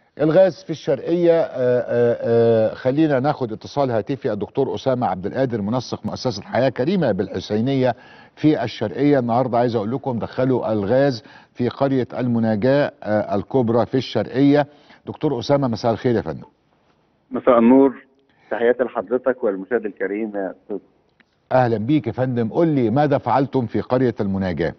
الغاز في الشرقية آه، آه، آه، خلينا ناخد اتصال هاتفي الدكتور أسامة عبد القادر منسق مؤسسة حياة كريمة بالحسينية في الشرقية النهاردة عايز أقول لكم دخلوا الغاز في قرية المناجاة آه، الكبرى في الشرقية دكتور أسامة مساء الخير يا فندم مساء النور تحياتي لحضرتك والمشاهد الكريم يا استاذ أهلا بيك يا فندم قل لي ماذا فعلتم في قرية المناجاة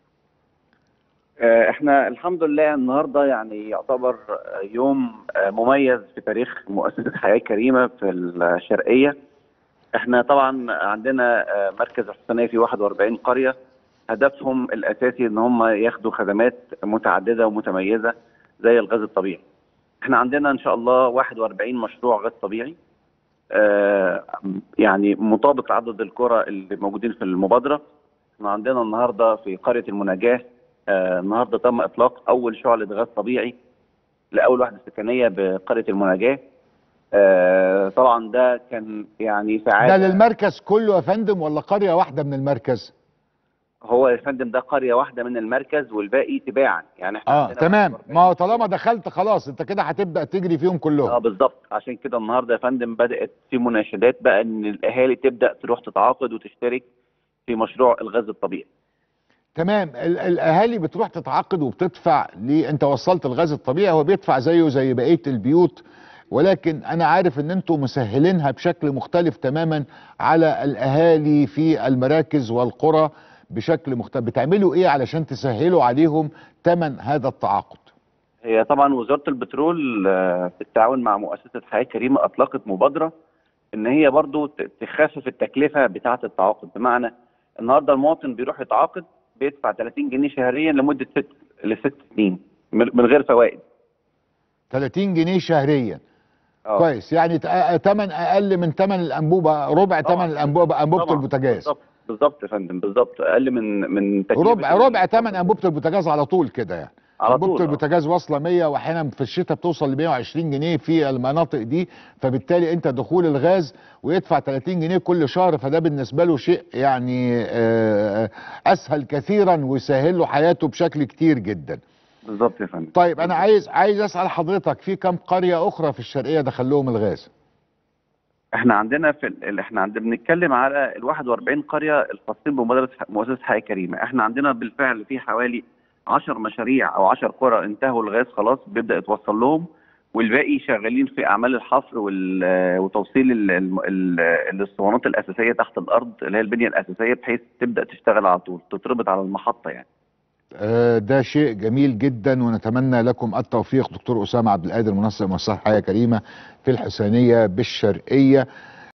آه، احنا الحمد لله النهارده يعني يعتبر آه، يوم آه، مميز في تاريخ مؤسسه حياه كريمه في الشرقيه احنا طبعا عندنا آه، مركز الحسنيه في 41 قريه هدفهم الاساسي ان هم ياخدوا خدمات متعدده ومتميزه زي الغاز الطبيعي احنا عندنا ان شاء الله 41 مشروع غاز طبيعي آه، يعني مطابق عدد القرى اللي موجودين في المبادره احنا عندنا النهارده في قريه المناجاه آه، النهارده تم اطلاق اول شعله غاز طبيعي لاول وحده سكنيه بقريه المناجاه آه، طبعا ده كان يعني سعاده ده للمركز كله يا فندم ولا قرية واحدة من المركز هو يا فندم ده قريه واحده من المركز والباقي تباعا يعني احنا اه عندنا تمام 41 ما هو طالما دخلت خلاص انت كده هتبدأ تجري فيهم اه كلهم بالظبط عشان كده النهارده يا فندم بدات في مناشدات بقى ان الاهالي تبدا تروح تتعاقد وتشترك في مشروع الغاز الطبيعي تمام ال- الاهالي بتروح تتعاقد وبتدفع ليه انت وصلت الغاز الطبيعي هو بيدفع زيه زي بقيه البيوت ولكن انا عارف ان انتوا مسهلينها بشكل مختلف تماما على الاهالي في المراكز والقرى بشكل مختلف بتعملوا ايه علشان تسهلوا عليهم ثمن هذا التعاقد هي طبعا وزاره البترول آه، بالتعاون مع مؤسسه حياه كريمه اطلقت مبادره ان هي برضو ت- تخفف التكلفه بتاعه التعاقد بمعنى النهارده المواطن بيروح يتعاقد بيدفع 30 جنيه شهريا لمده ست لست سنين من من غير فوائد 30 جنيه شهريا اه كويس يعني ثمن اقل من ثمن الانبوبه ربع طبعاً. ثمن الانبوبه انبوبه طبعاً. البوتاجاز بالظبط بالظبط يا فندم بالظبط اقل من من تكلفة ربع ربع ثمن انبوبه البوتاجاز على طول كده يعني على انبوبه طول آه. البوتاجاز واصله 100 واحيانا في الشتاء بتوصل ل 120 جنيه في المناطق دي فبالتالي انت دخول الغاز ويدفع 30 جنيه كل شهر فده بالنسبه له شيء يعني آه، اسهل كثيرا ويسهل له حياته بشكل كتير جدا بالظبط يا فندم طيب انا عايز عايز اسال حضرتك في كم قريه اخرى في الشرقيه دخل لهم الغاز احنا عندنا في ال... احنا عندنا بنتكلم على ال 41 قريه الخاصين بمبادره ح- مؤسسه حياه كريمه احنا عندنا بالفعل في حوالي 10 مشاريع او 10 قرى انتهوا الغاز خلاص بيبدا يتوصل لهم والباقي شغالين في اعمال الحفر وال... وتوصيل ال... ال... ال... الاسطوانات الاساسيه تحت الارض اللي هي البنيه الاساسيه بحيث تبدا تشتغل على طول تتربط على المحطه يعني آه، ده شيء جميل جدا ونتمنى لكم التوفيق دكتور اسامه عبد القادر منسق مؤسسه حياه كريمه في الحسينيه بالشرقيه